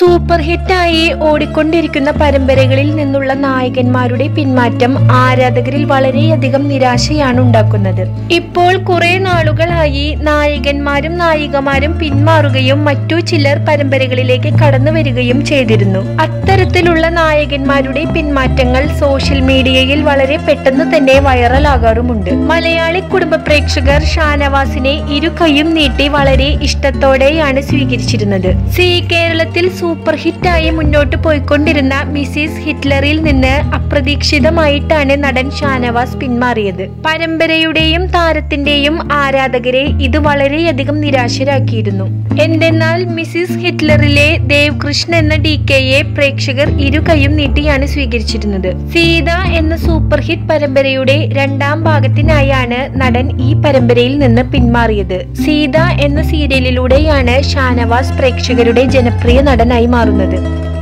super ഹിറ്റായി ഓടിക്കൊണ്ടിരിക്കുന്ന പരമ്പരകളിൽ നിന്നുള്ള നായകന്മാരുടെ പിന്മാറ്റം ആരാധകരിൽ വളരെയധികം നിരാശയാണ് ഉണ്ടാക്കുന്നത് ഇപ്പോൾ കുറെ നാളുകളായി നായകന്മാരും നായികമാരും പിന്മാറുകയും മറ്റു ചിലർ പരമ്പരകളിലേക്ക് കടന്നു വരികയും ചെയ്തിരുന്നു അത്തരത്തിലുള്ള നായകന്മാരുടെ പിന്മാറ്റങ്ങൾ സോഷ്യൽ മീഡിയയിൽ വളരെ പെട്ടെന്ന് തന്നെ വൈറലാകാറുമുണ്ട് മലയാളി കുടുംബ പ്രേക്ഷകർ ഷാനവാസിനെ ഇരു കൈയും നീട്ടി വളരെ ഇഷ്ടത്തോടെയാണ് സ്വീകരിച്ചിരുന്നത് സി കേരളത്തിൽ സൂപ്പർ ഹിറ്റായി മുന്നോട്ട് പോയിക്കൊണ്ടിരുന്ന മിസിസ് ഹിറ്റ്ലറിൽ നിന്ന് അപ്രതീക്ഷിതമായിട്ടാണ് നടൻ ഷാനവാസ് പിന്മാറിയത് പരമ്പരയുടെയും താരത്തിന്റെയും ആരാധകരെ ഇത് വളരെയധികം നിരാശരാക്കിയിരുന്നു എന്തെന്നാൽ മിസിസ് ഹിറ്റ്ലറിലെ ദേവ് കൃഷ്ണ എന്ന ഡി കെയെ പ്രേക്ഷകർ ഇരു കൈയും നീട്ടിയാണ് സ്വീകരിച്ചിരുന്നത് സീത എന്ന സൂപ്പർ ഹിറ്റ് പരമ്പരയുടെ രണ്ടാം ഭാഗത്തിനായാണ് നടൻ ഈ പരമ്പരയിൽ നിന്ന് പിന്മാറിയത് സീത എന്ന സീരിയലിലൂടെയാണ് ഷാനവാസ് പ്രേക്ഷകരുടെ ജനപ്രിയ നടനായി മാറുന്നത്